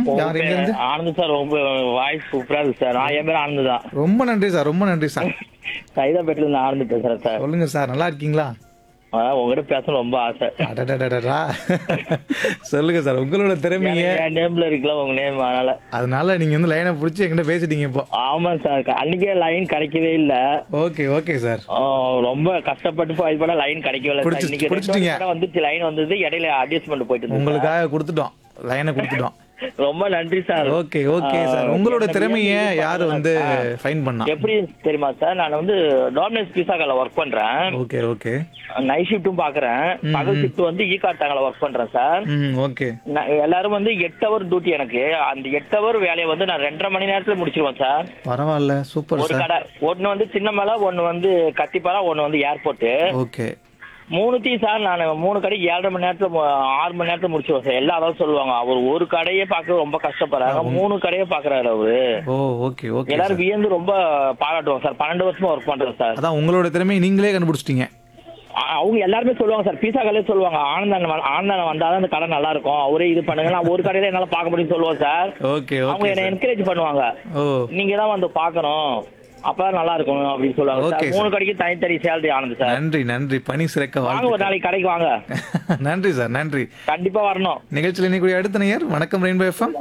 யார் எங்க இருந்து ஆனந்த் சார் உங்க வாய்ஸ் சூப்பரா இருக்கு சார் நான் என் பேர் ஆனந்த் தான் ரொம்ப நன்றி சார் ரொம்ப நன்றி சார் சைதாப்பேட்டில இருந்து ஆனந்த் பேசுறேன் சார் சொல்லுங்க சார் நல்லா இருக்கீங்களா ஆ, உங்ககிட்ட பேசணும் ரொம்ப ஆசை அடடடடடா. சொல்லுங்க சார் உங்களோட திறமைய என் நேம்ல இருக்குல்ல உங்க நேம் அதனால அதனால நீங்க வந்து லைனை பிடிச்சி என்கிட்ட பேசிட்டீங்க இப்போ ஆமா சார் அன்னைக்கே லைன் கிடைக்கவே இல்ல ஓகே ஓகே சார் ஆ, ரொம்ப கஷ்டப்பட்டு இது பண்ண லைன் கிடைக்கவே இல்லை சார். பிடிச்சு- இன்னைக்கு ரெண்டு பிடிச்சிட்டீங்க. தடவை வந்துச்சு லைன் வந்தது இடையில அட்ஜஸ்ட்மெண்ட் போயிட்டு இருந்தது உங்களுக்காக கொடுத்துட்டோம் லைனை கொடுத்துட்டோம் ரொம்ப நன்றி சார் ஓகே ஓகே ஆ, சார் உங்களோட எனக்கு திறமைய ஏன் யாரு வந்து ஆ. ஃபைன் பண்ணா எப்படி தெரியுமா சார் நான் வந்து டாமினஸ் பீஸா கடையில் ஒர்க் பண்றேன் ஓகே ஓகே நைட் ஷிஃப்ட்டும் பாக்குறேன் பகல் ஷிஃப்ட் வந்து ஈ கார்டாங்கல ஒர்க் பண்றேன் சார் ம் ஓகே நான் எல்லாரும் வந்து எட்டு ஹவர் டியூட்டி எனக்கு அந்த எட்டு ஹவர் வேலையை வந்து நான் ரெண்டரை மணி நேரத்துல முடிச்சிருவேன் சார் பரவாயில்ல சூப்பர் ஒரு சார் கடை ஒன்னு வந்து சின்ன மலை ஒன்னு வந்து கத்திப்பாரா ஒன்னு வந்து ஏர்போர்ட் ஓகே மூணுத்தையும் சார் நான் மூணு கடை ஏழரை மணி நேரத்துல மு- ஆறு மணி நேரத்துல முடிச்சிருவேன் சார் எல்லா அதாவது சொல்லுவாங்க அவர் ஒரு கடையே பார்க்க ரொம்ப கஷ்டப்படுறாங்க மூணு கடையே பாக்குறாரு அவரு ஓ ஓகே ஓகே எல்லாரும் வியந்து ரொம்ப பாராட்டுவாங்க சார் பன்னெண்டு வருஷமா ஒர்க் பண்றேன் சார் அதான் உங்களோட திறமையை நீங்களே கண்டுபிடிச்சிட்டீங்க அ- அவங்க எல்லாருமே சொல்லுவாங்க சார் பீஸா கடையில சொல்லுவாங்க ஆனந்தன் ஆனந்தன் வந்தாதான் அந்த கடை நல்லா இருக்கும் அவரே இது பண்ணுங்க நான் ஒரு கடையில என்னால பார்க்க முடியும்னு சொல்லுவோம் சார் ஓகே அவங்க ஓகே என்ன என்கரேஜ் பண்ணுவாங்க ஓ நீங்க தான் வந்து பார்க்கணும் அப்பதான் நல்லா இருக்கும் அப்படின்னு சொல்லுவாங்க Okay, சார் மூணு கடைக்கு தனித்தனி சேலரி ஆனது சார் நன்றி நன்றி பணி சிறக்க வாங்க ஒரு வாழ்த்து நாளைக்கு கடைக்கு வாங்க நன்றி சார் நன்றி கண்டிப்பா வரணும் நிகழ்ச்சியில் இன்னைக்கு அடுத்த நேயர் வணக்கம் ரெயின்போ எஃப்எம்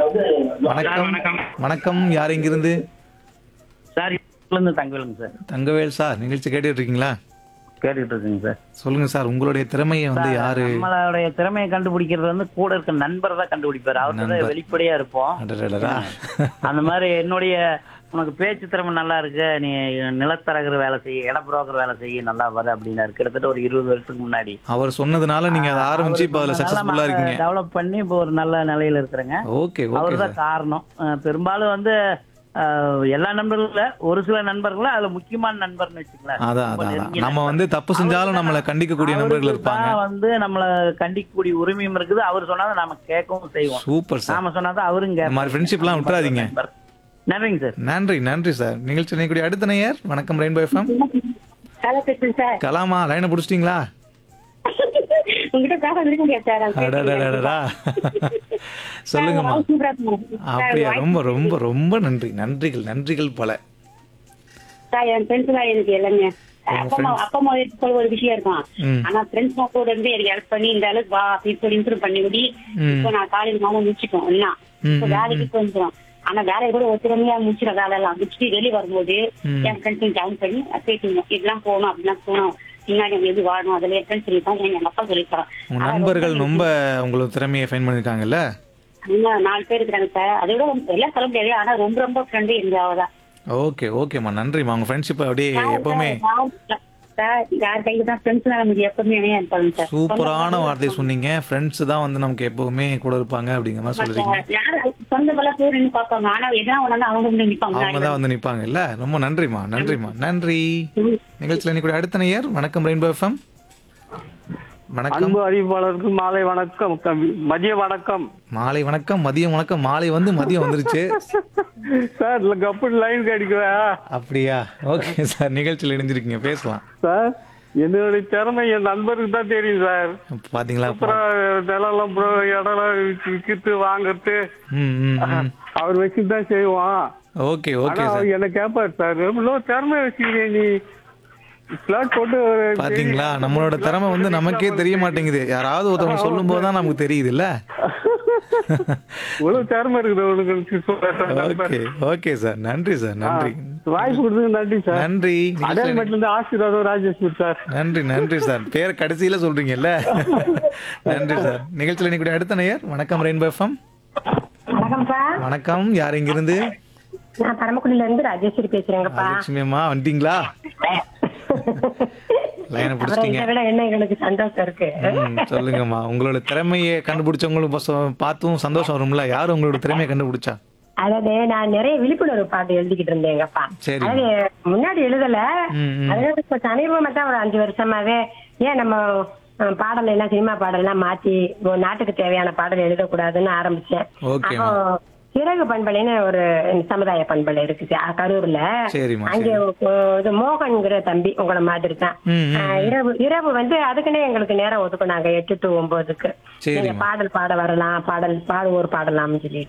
வணக்கம் வணக்கம் யார் இங்கிருந்து சார் இருந்து தங்கவேலுங்க சார் தங்கவேல் சார் நிகழ்ச்சி கேட்டுட்டு இருக்கீங்களா கேட்டுட்டு இருக்குங்க சார் சொல்லுங்க சார் உங்களுடைய திறமையை வந்து யாரு நம்மளுடைய திறமையை கண்டுபிடிக்கிறது வந்து கூட இருக்க நண்பர் தான் கண்டுபிடிப்பாரு அவர்கிட்ட தான் நண்பர். வெளிப்படையா இருப்போம் அடடடடா. அந்த மாதிரி என்னுடைய உனக்கு பேச்சு திறமை நல்லா இருக்கு நீ நிலத்தரகர் வேலை செய்ய இட புரோக்கர் வேலை செய்ய நல்லா வர அப்படின்னாரு கிட்டத்தட்ட ஒரு இருபது வருஷத்துக்கு முன்னாடி அவர் சொன்னதுனால நீங்க அதை ஆரம்பிச்சு இப்ப அதுல சக்சஸ்ஃபுல்லா இருக்கீங்க டெவலப் பண்ணி இப்போ ஒரு நல்ல நிலையில இருக்கிறேங்க ஓகே ஓகே அவர் சார் தான் காரணம் அஹ் பெரும்பாலும் வந்து அஹ், எல்லா நண்பர்களும் இல்ல ஒரு சில நண்பர்களும் அதுல முக்கியமான நண்பர்னு வச்சுக்கலாம் அதான் ரொம்ப அதான் அதான். நெருங்கிய நம்ம வந்து தப்பு செஞ்சாலும் நம்மளை கண்டிக்கக்கூடிய நண்பர்கள் இருப்பாங்க அவருக்கு தான் வந்து நம்மள கண்டிக்கக்கூடிய உரிமையும் இருக்குது அவர் சொன்னாதான் நாம கேட்கவும் செய்வோம் சூப்பர் சார் நாம சொன்னாதான் அவரும் இந்த மாதிரி ஃப்ரெண்ட்ஷிப்லாம் விட்டுறாதீங்க நண்பர். நன்றிங்க சார் நன்றி நன்றி சார் நிகழ்ச்சி நினைக்கூடிய அடுத்த நேயர் வணக்கம் ரெயின்போ எஃப்எம் ஹலோ பேசுறேன் சார் கலாமா லைனை பிடிச்சிட்டீங்களா உங்ககிட்ட பேச இருக்க முடியாது சார் நான் அடடடடடா சொல்லுங்கம்மா சார், சூப்பரா இருக்கு. அப்படியா ரொம்ப ரொம்ப ரொம்ப நன்றி நன்றிகள் நன்றிகள் பல சார் என் ஃப்ரெண்ட்ஸ் தான் எனக்கு எல்லாமே அப்பா அம்மா அப்பா அம்மா எடுத்து சொல்ல ஒரு விஷயம் இருக்கும் ம். ஆனா ஃப்ரெண்ட்ஸ் கூட இருந்து எனக்கு ஹெல்ப் பண்ணி இந்த அளவுக்கு வா அப்படின்னு சொல்லி இம்ப்ரூவ் பண்ணி விடி ம். இப்போ நான் காலேஜ் மாமா முடிச்சிட்டோம் எல்லாம் ம், இப்போ ம், வேலைக்கு போயிருந்தோம் ஆனா வேலையை கூட ஒரு திறமையா முடிச்சிட வேலை எல்லாம் முடிச்சுட்டு வெளியே வரும்போது ம். என் ஃப்ரெண்ட்ஸ் ஜாயின் பண்ணி பேசிங்க இதெல்லாம் போகணும் அப்படிலாம் போகணும் பின்னாடி நம்ம எது வாழணும் அதில் என் ஃப்ரெண்ட்ஸ் சொல்லியிருக்காங்க எங்க அப்பா சொல்லியிருக்காங்க உங்க நண்பர்கள் ரொம்ப உங்களோட திறமையை ஃபைன் பண்ணிருக்காங்கல்ல இன்னும் நாலு பேர் இருக்கிறாங்க சார் அதோட எல்லாம் சொல்ல முடியாது ஆனா ரொம்ப ரொம்ப ஃப்ரெண்டு இந்த அவதான் ஓகே ஓகேம்மா நன்றிம்மா உங்க ஃப்ரெண்ட்ஷிப் அப்படியே எப்பவுமே சார் யார் கையில தான் ஃப்ரெண்ட்ஸ் நமக்கு எப்பவுமே இணையா இருப்பாங்க சார் சூப்பரான வார்த்தை சொன்னீங்க ஃப்ரெண்ட்ஸ் தான் வந்து நமக்கு எப்பவுமே கூட இருப்பாங்க அப்படிங்கிற மாதிரி சொல்றீங்க யாரும் சொந்த பல பேர் நின்று பார்ப்பாங்க ஆனா எதனா ஒண்ணு அவங்க முன்னாடி நிப்பாங்க அவங்க தான் வந்து நிப்பாங்க இல்ல ரொம்ப நன்றிம்மா நன்றிம்மா நன்றி நிகழ்ச்சியில் இன்னைக்கு அடுத்த நேயர் வணக்கம் ரெயின்போ எஃப்எம் வணக்கம் அன்பு அறிவிப்பாளருக்கு மாலை வணக்கம் கவி- மதிய வணக்கம் மாலை வணக்கம் மதியம் வணக்கம் மாலை வந்து மதியம் வந்துருச்சு சார் இல்ல கப்பு லைன் கிடைக்குதா அப்படியா ஓகே சார் நிகழ்ச்சியில் இணைஞ்சிருக்கீங்க பேசலாம் சார் என்னுடைய திறமை என் நண்பருக்கு தான் தெரியும் சார் பாத்தீங்களா அப்புறம் நிலம் அப்புறம் இடம்லாம் விற்கிறது வாங்குறது ம் ம், ம் அவர் வச்சுட்டு தான் செய்வான் ஓகே ஆனா ஓகே சார் அவர் என்ன கேட்பாரு சார் எவ்வளோ திறமை வச்சுக்கிறேன் நீ பிளாட் போட்டு ஒரு பாத்தீங்களா நம்மளோட திறமை வந்து நமக்கே தெரிய மாட்டேங்குது யாராவது ஒருத்தவங்க சொல்லும் போது தான் நமக்கு தெரியுது இல்ல இவ்வளவு திறமை இருக்குது உனக்கு சொல்றேன் சார் நண்பர். ஓகே ஓகே சார் நன்றி சார் நன்றி வாய்ப்பு கொடுத்ததுக்கு நன்றி சார் நன்றி நிகழ்ச்சியில அடையாளமேட்ல இருந்து ஆசீர்வாதம் ராஜேஸ்வர் சார் நன்றி நன்றி சார் பேர் கடைசியில சொல்றீங்கல்ல நன்றி சார் நிகழ்ச்சியில் இன்னைக்கு அடுத்த நேயர் வணக்கம் ரெயின்போ எஃப்எம் வணக்கம் சார் வணக்கம் யார் இங்கிருந்து நான் பரமக்குடியில இருந்து ராஜேஸ்வரி பேசுறேங்கப்பா லட்சுமி அம்மா வந்துட்டீங்களா லைனை அப்புறம் பிடிச்சிட்டீங்க இதை விட என்ன எங்களுக்கு சந்தோஷம் இருக்கு ம், சொல்லுங்கம்மா உங்களோட திறமையை கண்டுபிடிச்சவங்களுக்கு பச- பார்த்தும் சந்தோஷம் வரும்ல யார் உங்களோட திறமையை கண்டுபிடிச்சா அதாவது நான் நிறைய விழிப்புணர்வு பாட்டு எழுதிக்கிட்டு இருந்தேங்கப்பா சரி. அதாவது முன்னாடி எழுதல ம், ம். அதாவது இப்ப சமீபமா தான் ஒரு அஞ்சு வருஷமாவே ஏன் நம்ம அஹ், பாடல் எல்லாம் சினிமா பாடல் எல்லாம் மாத்தி ஒரு நாட்டுக்கு தேவையான பாடல் எழுதக்கூடாதுன்னு ஆரம்பிச்சேன் ஓகேம்மா. அப்போ சிறகு பண்பலைன்னு ஒரு சமுதாய பண்பலை இருக்குது அஹ், கரூர்ல சரிம்மா அங்கே சரி ஒ- இது மோகன்கிற தம்பி உங்களை மாதிரி தான் ம், ம், அஹ், இரவு இரவு வந்து அதுக்குன்னே எங்களுக்கு நேரம் ஒதுக்குனாங்க எட்டு டு ஒன்பதுக்கு சரிம்மா. நீங்க பாடல் பாட வரலாம் பாடல் பாடுவோர் பாடலாம்னு சொல்லி